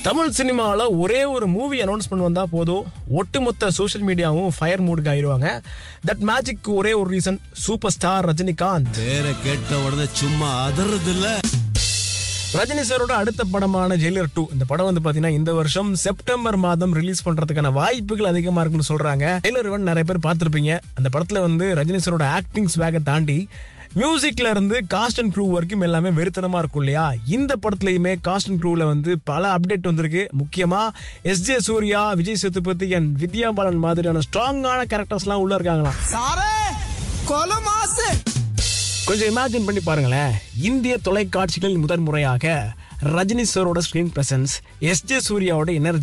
தமிழ் சினிமாவில் ஒரே ஒரு மூவி அனௌன்ஸ்மெண்ட் வந்தால் போதும் ஒட்டுமொத்த சோஷியல் மீடியாவும் ஃபயர் மூடுக்கு ஆயிடுவாங்க தட் மேஜிக் ஒரே ஒரு ரீசன் சூப்பர் ஸ்டார் ரஜினிகாந்த் பேரை கேட்ட உடனே சும்மா அதறது இல்ல ரஜினி சாரோட அடுத்த படமான ஜெயிலர் டூ இந்த படம் வந்து பாத்தீங்கன்னா இந்த வருஷம் செப்டம்பர் மாதம் ரிலீஸ் பண்றதுக்கான வாய்ப்புகள் அதிகமா இருக்குன்னு சொல்றாங்க ஜெயிலர் ஒன் நிறைய பேர் பார்த்திருப்பீங்க அந்த படத்துல வந்து ரஜினி சாரோட ஆக்டிங் ஸ்வேகை தாண்டி மியூசிக்ல இருந்து காஸ்ட் அண்ட் க்ரூ வரைக்கும் எல்லாமே வெறித்தனமா இருக்கும் இல்லையா இந்த படத்துலயுமே காஸ்ட் அண்ட் க்ரூல வந்து பல அப்டேட் வந்திருக்கு முக்கியமா S J Suriya Vijay Sethupathi and Vidya Balan மாதிரியான ஸ்ட்ராங்கான கேரக்டர்ஸ்லாம் உள்ள இருக்காங்களாம் സാറേ കൊല മാസ് கொஞ்சம் இமேஜின் பண்ணி பாருங்களேன் இந்திய தொலைக்காட்சிகளில் முதன் முறையாக ரஜினி சாரோட ஸ்கிரீன் பிரசன்ஸ் எஸ் ஜே சூர்யாவோட எனர்ஜி